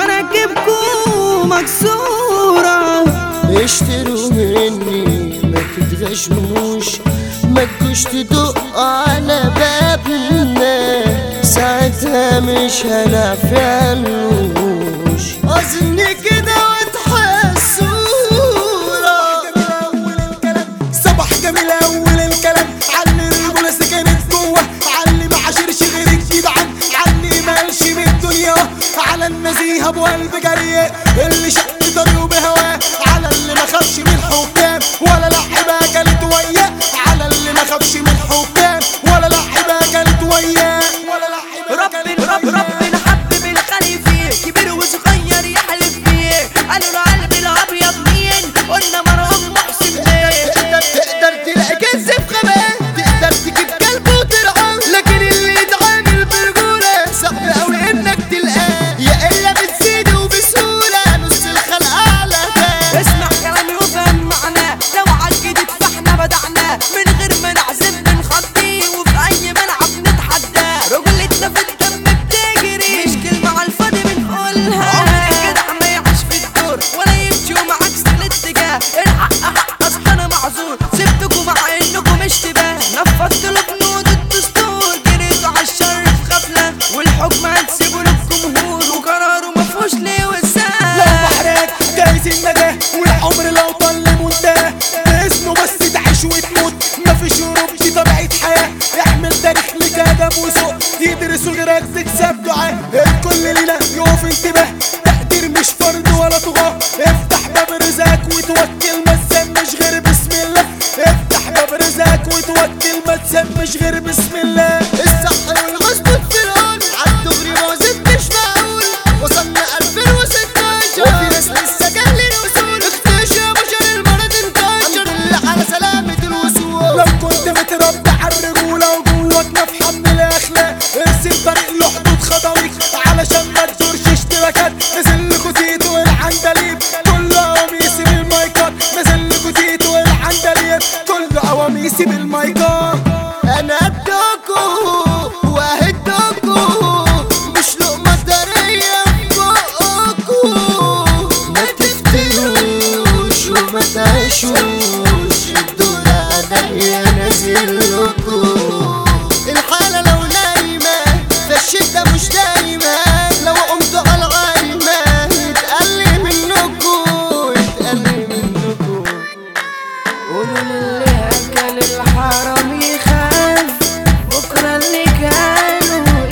مراكبكم مكسورة اشتروا مني ما تتغشموش ما تجوش تدق على بابنا ساعتها مش هنعفلوش اظن كده وتحسونا صباح جميل اول الكلام علي الرجوله سكنت جوه علي ما عاشرش غير الجدعان علي مالش من الدنيا على النزيه ابو قلب جري اللي شق طريقه بهواه على اللي ما خافش من الحكام ولا لعبه كانت وياه على اللي ما خافش من الحكام ولا لعبه كانت وياه ولا لعبه رب كانت رب وياه. رب حبب الخلي فيه كبير وصغير يحلف فيه قالوا له قلبي الابيض مين قلنا مرهم محسن ليه تقدر تقدر تلاقي كنز في غابات تقدر تجيب كلب وترعاه لكن اللي يتعامل برجولة صعب قوي انك تلقاه يا الا بتزيد وبسهولة نص الخلق اعلى ده اسمع كلامي وفهم معناه لو عالجديد فاحنا بدعنا من غير ما نعزم بنخطيه وفي اي ملعب نتحداه رجولتنا في الدم بتجري مش كلمة على الفاضي بنقولها عمر الجدع ما يعيش في الدور ولا يمشي ومعاكس الاتجاه الحق حق اصل انا معذور سبتكم مع انكم اشتباه نفضت له بنود الدستور جريتوا على الشر في غفلة والحكم هتسيبوا للجمهور وقراره مفهوش ليه لو وسام بحرك جايز النجاة والعمر لو طل منتهى باسمه بس تعيش وتموت مفيش هروب دي طبيعة حياة اعمل تاريخ لك ادب وذوق يدرسوا غيرك تكسب دعاء الكل لينا يقف انتباه تقدير مش فرض ولا طغاة افتح باب رزقك وتوكل ما تسمش غير بسم الله افتح باب رزقك وتوكل ما تسمش غير بسم الله الصح والغصب في العون عالدغري ما زدتش معقول وصلنا 2016 وفي ناس لسه جاهل الوصول اكتشفوا شر المرض انتشر الحمد لله على سلامة الوصول لو كنت متربى على الرجولة وجواك نفحة من الأخلاق ارسم طريق له حدود خطويك علشان ما تزورش اشتراكات نزل لكوا تيتو العندليب كل قواميسي بالمايكات نزل لكوا تيتو العندليب كل قواميسي بالمايكات انا ادوكو واهدوكو مش لقمة طرية في بقكو ما تفتروش وما تعيشوش الدور عليا نازل لكو الحالة لو نايمة فالشدة مش دايمة لو قمتوا على العايمة يتقل منكو يتقل منكو قولوا للي اكل الحرام يخاف بكره اللي كانوا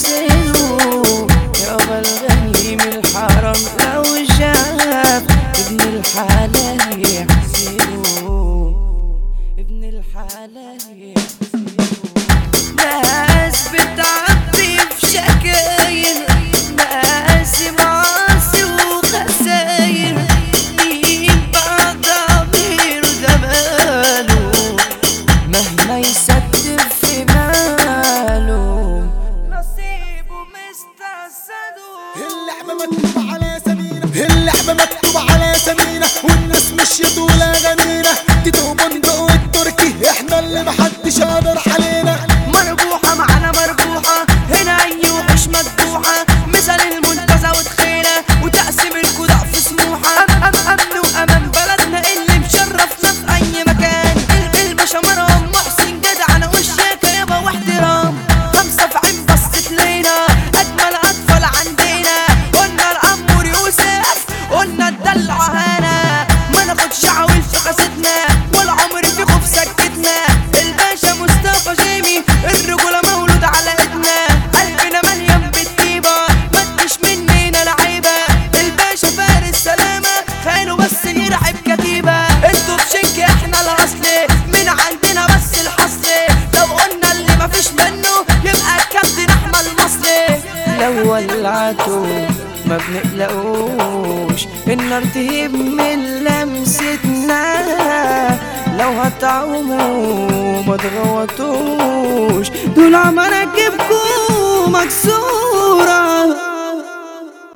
يفسدوا يابا الغنيم الحرام لو شاف ابن الحلال يحسدوا ابن الحلال يحسدوا ناس بتعبي في شكاير ناس معاصي وخساير مين بعد ضمير زمانه مهما يستف في ماله نصيبه مستسده اللعبة مكتوب على سمينة اللعبة مكتوب على سمينة والناس مشيت ولا غنينا تيتو بندق والتركي احنا اللي محدش قادر علينا مربوحة معنا مربوحة هنا أي وحش مذبوحة مثل المنتزه وتخيلة وتقسيم الكودع في سموحة أم أم أمن وأمان بلدنا اللي مشرفنا في أي مكان ال- الباشا مرام محسن جدع أنا وشياكة يابا واحترام خمسة في عين بصت لينا أجمل أطفال عندنا قلنا الأمور يوسف قلنا الدلع هنا ما ناخدش عويل في قصتنا ولا عمر في خوف سكتنا الباشا مصطفى جيمي الرجولة مولود على ايدنا قلبنا مليان بالطيبة ما تجيش مننا لعيبة الباشا فارس سلامة خيله بس يرعب كتيبة انتوا في شنك احنا الاصل من عندنا بس الحصل لو قلنا اللي مفيش منه يبقى الكابتن احمد المصري لو ولعته ما بنقلقوش النار تهيب من لمستنا لو هتعوموا ما تغوطوش دول مراكبكم مكسورة